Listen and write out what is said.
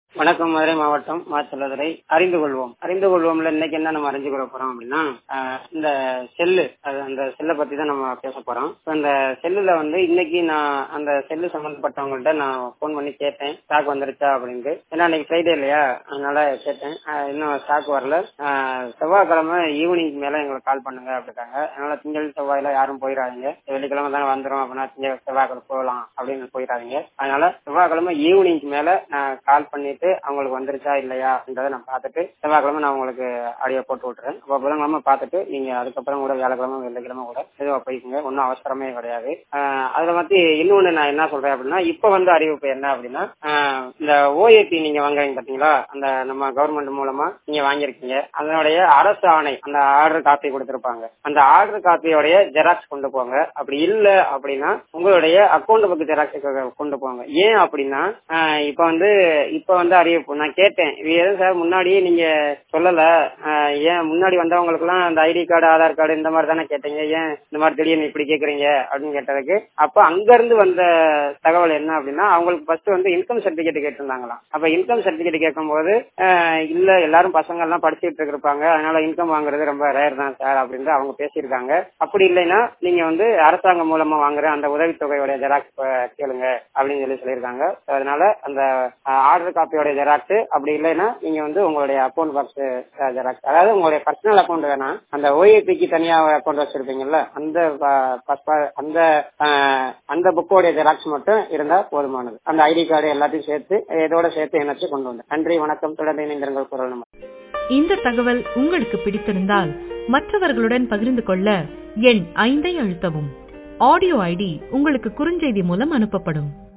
வணக்கம் மதுரை மாவட்டம் மாச்சலதுரை அறிந்து கொள்வோம் அறிந்து கொள்வோம்ல இன்னைக்கு என்ன நம்ம அறிஞ்சு கொள்ள போறோம் அப்படின்னா ஆஹ் இந்த செல்லு அது அந்த செல்லை பத்தி தான் நம்ம பேச போறோம் இப்ப அந்த செல்லுல வந்து இன்னைக்கு நான் அந்த செல்லு சம்பந்தப்பட்டவங்கள்ட்ட நான் ஃபோன் பண்ணி கேட்டேன் ஸ்டாக் வந்துருச்சா அப்படின்ட்டு ஏன்னா இன்னைக்கு ஃப்ரைடே இல்லையா அதனால கேட்டேன் ஆஹ் இன்னும் ஸ்டாக் வரல ஆஹ் செவ்வாய்க்கிழமை ஈவினிங் மேல எங்களுக்கு கால் பண்ணுங்க அப்படிட்டாங்க அதனால திங்கள் செவ்வாயில யாரும் போயிடாதீங்க வெள்ளிக்கிழமை தானே வந்துரும் அப்படின்னா திங்கள் செவ்வாய்க்கிழமை போகலாம் அப்படின்னு போயிடாதீங்க அதனால செவ்வாய்க்கிழமை ஈவினிங்க்கு மேல நான் கால் பண்ணிட்டு அவங்களுக்கு வந்துருச்சா இல்லையா அப்படின்றத நான் பார்த்துட்டு செவ்வாய்க்கிழமை நான் உங்களுக்கு ஆடியோ போட்டு விட்டுறேன் அப்போ புதன்கிழமை பார்த்துட்டு நீங்க அதுக்கப்புறம் கூட வியாழக்கிழமை வெள்ளிக்கிழமை கூட எதுவா போய்க்குங்க ஒன்றும் அவசரமே கிடையாது ஆஹ் அதுல வந்து இன்னொன்னு நான் என்ன சொல்றேன் அப்படின்னா இப்ப வந்து அறிவிப்பு என்ன அப்படின்னா ஆஹ் இந்த ஓஏபி நீங்க வாங்குறீங்க பாத்தீங்களா அந்த நம்ம கவர்மெண்ட் மூலமா நீங்க வாங்கியிருக்கீங்க அதனுடைய அரசு ஆணை அந்த ஆர்டர் காப்பி கொடுத்திருப்பாங்க அந்த ஆர்டர் காப்பியோடைய ஜெராக்ஸ் கொண்டு போங்க அப்படி இல்ல அப்படின்னா உங்களுடைய அக்கௌண்ட் புக் ஜெராக்ஸ் கொண்டு போங்க ஏன் அப்படின்னா ஆஹ் இப்ப வந்து இப்ப வந்து அறிவிப்பு நான் கேட்டேன் இது எதுவும் சார் முன்னாடியே நீங்க சொல்லல ஆஹ் ஏன் முன்னாடி வந்தவங்களுக்கு எல்லாம் அந்த ஐடி கார்டு ஆதார் கார்டு இந்த மாதிரி தானே கேட்டீங்க ஏன் இந்த மாதிரி திடீர்னு இப்படி கேக்குறீங்க அப்படின்னு கேட்டதுக்கு அப்ப அங்க இருந்து வந்த தகவல் என்ன அப்படின்னா அவங்களுக்கு ஃபர்ஸ்ட் வந்து இன்கம் சர்டிபிகேட் கேட்டிருந்தாங்களாம் அப்ப இன்கம் சர்டிபிகேட் கேட்கும்போது ஆஹ் இல்ல எல்லாரும் பசங்க எல்லாம் படிச்சுட்டு இருப்பாங்க அதனால இன்கம் வாங்குறது ரொம்ப ரேர் தான் சார் அப்படின்னு அவங்க பேசியிருக்காங்க அப்படி இல்லைன்னா நீங்க வந்து அரசாங்கம் மூலமா வாங்குற அந்த உதவித்தொகையோட ஜெராக்ஸ் கேளுங்க அப்படின்னு சொல்லி சொல்லியிருக்காங்க அதனால அந்த ஆர்டர் காப்பியோட ஜெராக்ஸ் அப்படி இல்லைன்னா நீங்க வந்து உங்களுடைய அக்கௌண்ட் பாக்ஸ் ஜெராக்ஸ் அதாவது உங்களுடைய பர்சனல் அக்கௌண்ட் வேணாம் அந்த ஓஏபிக்கு தனியா அக்கௌண்ட் வச்சிருப்பீங்கல்ல அந்த அந்த அந்த புக்கோடைய ஜெராக்ஸ் மட்டும் இருந்தா போதுமானது அந்த ஐடி கார்டு எல்லாத்தையும் சேர்த்து இதோட சேர்த்து இணைச்சு கொண்டு வந்து நன்றி வணக்கம் தொடர்ந்து இணைந்திருங்கள் குரல் நம்ம இந்த தகவல் உங்களுக்கு பிடித்திருந்தால் மற்றவர்களுடன் பகிர்ந்து கொள்ள எண் ஐந்தை அழுத்தவும் ஆடியோ ஐடி உங்களுக்கு குறுஞ்செய்தி மூலம் அனுப்பப்படும்